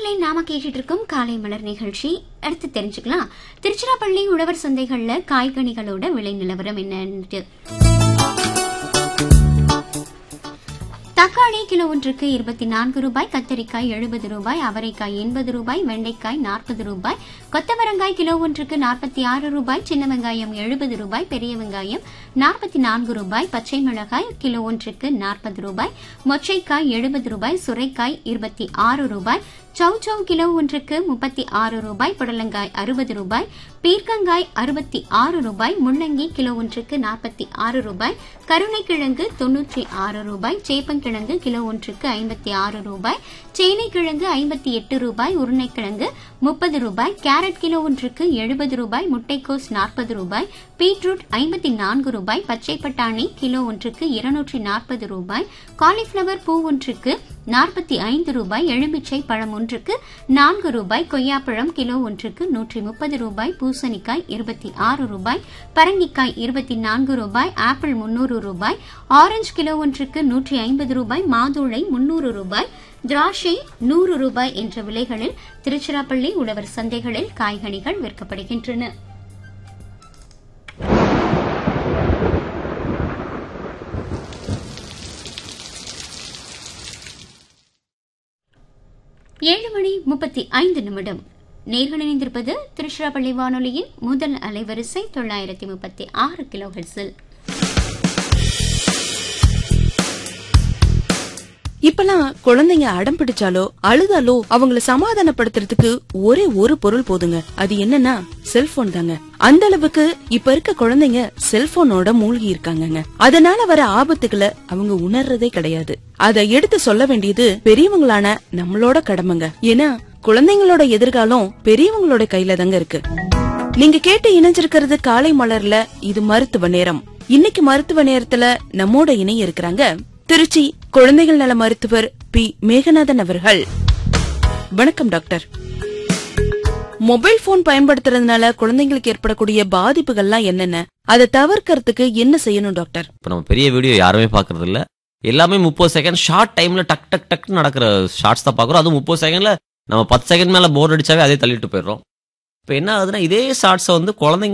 நேர்களை நாம கேட்டுட்டு இருக்கோம் காலை மலர் நிகழ்ச்சி அடுத்து தெரிஞ்சுக்கலாம் திருச்சிராப்பள்ளி உழவர் சந்தைகள்ல காய்கனிகளோட விலை நிலவரம் என்னன்னு தக்காளி கிலோ ஒன்றுக்கு இருபத்தி நான்கு ரூபாய் கத்தரிக்காய் எழுபது ரூபாய் அவரைக்காய் எண்பது ரூபாய் வெண்டைக்காய் நாற்பது ரூபாய் கொத்தவரங்காய் கிலோ ஒன்றுக்கு நாற்பத்தி ஆறு ரூபாய் சின்ன வெங்காயம் எழுபது ரூபாய் பெரிய வெங்காயம் நாற்பத்தி நான்கு ரூபாய் பச்சை மிளகாய் கிலோ ஒன்றுக்கு நாற்பது ரூபாய் மொச்சைக்காய் எழுபது ரூபாய் சுரைக்காய் இருபத்தி ஆறு ரூபாய் சௌ சௌ கிலோ ஒன்றுக்கு முப்பத்தி ஆறு ரூபாய் புடலங்காய் அறுபது ரூபாய் பீர்க்கங்காய் அறுபத்தி ஆறு ரூபாய் முள்ளங்கி கிலோ ஒன்றுக்கு நாற்பத்தி ஆறு ரூபாய் கருணைக்கிழங்கு தொன்னூற்றி ஆறு ரூபாய் சேப்பங்கிழங்கு கிலோ ஒன்றுக்கு ஐம்பத்தி ஆறு ரூபாய் சேனைக்கிழங்கு ஐம்பத்தி எட்டு ரூபாய் உருளைக்கிழங்கு முப்பது ரூபாய் கேரட் கிலோ ஒன்றுக்கு எழுபது ரூபாய் முட்டைக்கோஸ் நாற்பது ரூபாய் பீட்ரூட் ஐம்பத்தி நான்கு ரூபாய் பச்சை பட்டாணி கிலோ ஒன்றுக்கு இருநூற்றி நாற்பது ரூபாய் காலிஃபிளவர் பூ ஒன்றுக்கு நாற்பத்தி ஐந்து ரூபாய் எலுமிச்சை பழம் ஒன்றுக்கு நான்கு ரூபாய் கொய்யாப்பழம் கிலோ ஒன்றுக்கு நூற்றி முப்பது ரூபாய் பூசணிக்காய் இருபத்தி ஆறு ரூபாய் பரங்கிக்காய் இருபத்தி நான்கு ரூபாய் ஆப்பிள் முன்னூறு ரூபாய் ஆரஞ்சு கிலோ ஒன்றுக்கு நூற்றி ஐம்பது ரூபாய் மாதுளை முன்னூறு ரூபாய் திராட்சை நூறு ரூபாய் என்ற விலைகளில் திருச்சிராப்பள்ளி உழவர் சந்தைகளில் காய்கனிகள் விற்கப்படுகின்றன ஏழு மணி முப்பத்தி ஐந்து நிமிடம் நேர்கள் இணைந்திருப்பது திருச்சிராப்பள்ளி வானொலியின் முதல் அலைவரிசை தொள்ளாயிரத்தி முப்பத்தி ஆறு கிலோ ஹெர்ட்ஸில் இப்பெல்லாம் குழந்தைங்க அடம் பிடிச்சாலோ அழுதாலோ அவங்கள சமாதானப்படுத்துறதுக்கு ஒரே ஒரு பொருள் போதுங்க அது என்னன்னா செல்போன் தாங்க அந்த அளவுக்கு இப்ப இருக்க குழந்தைங்க செல்போனோட மூழ்கி இருக்காங்கங்க அதனால வர ஆபத்துகளை அவங்க உணர்றதே கிடையாது அதை எடுத்து சொல்ல வேண்டியது பெரியவங்களான நம்மளோட கடமைங்க ஏன்னா குழந்தைங்களோட எதிர்காலம் பெரியவங்களோட கையில தாங்க இருக்கு நீங்க கேட்டு இணைஞ்சிருக்கிறது காலை மலர்ல இது மருத்துவ நேரம் இன்னைக்கு மருத்துவ நேரத்துல நம்மோட இணைய இருக்கிறாங்க திருச்சி குழந்தைகள் நல மருத்துவர் பி மேகநாதன் அவர்கள் வணக்கம் டாக்டர் மொபைல் போன் பயன்படுத்துறதுனால குழந்தைங்களுக்கு ஏற்படக்கூடிய பாதிப்புகள்லாம் என்னென்ன அதை தவிர்க்கறதுக்கு என்ன செய்யணும் டாக்டர் இப்போ நம்ம பெரிய வீடியோ யாருமே பார்க்கறது இல்ல எல்லாமே முப்பது செகண்ட் ஷார்ட் டைம்ல டக் டக் டக் நடக்கிற ஷார்ட்ஸ் தான் பார்க்குறோம் அதுவும் முப்பது செகண்ட்ல நம்ம பத்து செகண்ட் மேல போர் அடிச்சாவே அதே தள்ளிட்டு போயிடுறோம் இப்போ என்ன ஆகுதுன்னா இதே ஷார்ட்ஸை வந்து குழந்தைங்க